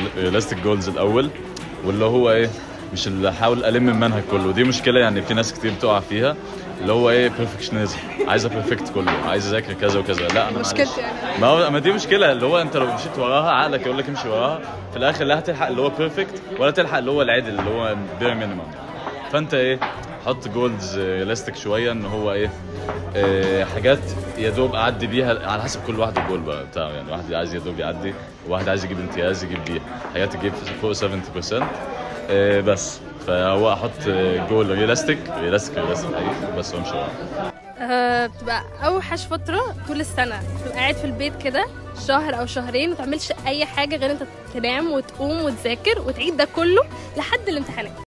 ريلاستيك جولز الاول واللي هو ايه مش اللي احاول الم المنهج كله ودي مشكله يعني في ناس كتير بتقع فيها اللي هو ايه بيرفكشنزم عايز بيرفكت كله عايز اذاكر كذا وكذا لا انا معلش. مشكلتي أنا. ما هو ما دي مشكله اللي هو انت لو مشيت وراها عقلك يقول لك امشي وراها في الاخر لا هتلحق اللي هو بيرفكت ولا تلحق اللي هو العادل اللي هو بير مينيمم فانت ايه حط جولز ريلاستيك شويه ان هو ايه آه، حاجات يا دوب اعدي بيها على حسب كل واحد الجول بقى بتاعه يعني واحد عايز يا دوب يعدي وواحد عايز يجيب امتياز يجيب بيها حاجات تجيب فوق 70% آه، بس فهو احط جول ريلاستيك ريلاستيك ريلاستيك حقيقي بس وامشي وراه آه، بتبقى اوحش فتره طول السنه تبقى قاعد في البيت كده شهر او شهرين ما تعملش اي حاجه غير انت تنام وتقوم وتذاكر وتعيد ده كله لحد الامتحانات